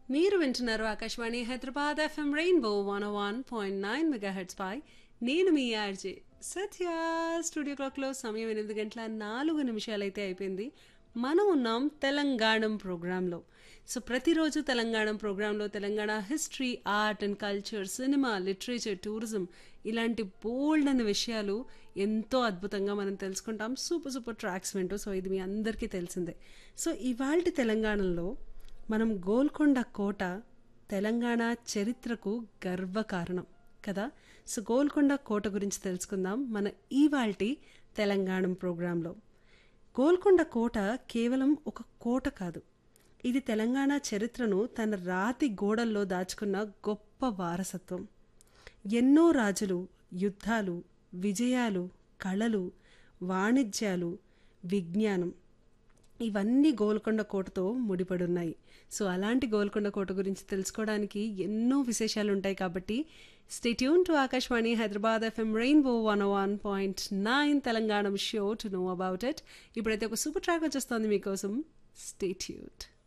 మీరు వింటున్నారు Akashvani Hyderabad FM rainbow one one point nine megahertz పై నేను మీ ఆర్జే సత్య స్టూడియో క్లాక్లో సమయం ఎనిమిది గంటల నాలుగు నిమిషాలైతే అయిపోయింది మనం ఉన్నాం తెలంగాణం ప్రోగ్రాంలో సో ప్రతిరోజు తెలంగాణ ప్రోగ్రాంలో Telangana history art and culture cinema literature tourism ఇలాంటి బోల్డ్ అనే విషయాలు ఎంతో అద్భుతంగా మనం తెలుసుకుంటాం సూపర్ సూపర్ ట్రాక్స్ వింటూ సో ఇది మీ అందరికీ తెలిసిందే సో ఇవాళ తెలంగాణలో మనం గోల్కొండ కోట తెలంగాణ చరిత్రకు గర్వకారణం కదా సో గోల్కొండ కోట గురించి తెలుసుకుందాం మన ఇవాల్టి తెలంగాణ ప్రోగ్రాంలో గోల్కొండ కోట కేవలం ఒక కోట కాదు ఇది తెలంగాణ చరిత్రను తన రాతి గోడల్లో దాచుకున్న గొప్ప వారసత్వం ఎన్నో రాజులు యుద్ధాలు విజయాలు కళలు వాణిజ్యాలు విజ్ఞానం ఇవన్నీ గోల్కొండ కోటతో ముడిపడున్నాయి సో అలాంటి గోల్కొండ కోట గురించి తెలుసుకోవడానికి ఎన్నో విశేషాలు ఉంటాయి కాబట్టి stay tuned to Akashvani Hyderabad FM rainbow one one point nine Telangana show to know about it ఇప్పుడైతే ఒక సూపర్ ట్రాక్ వచ్చేస్తుంది మీకోసం స్టేట్యూట్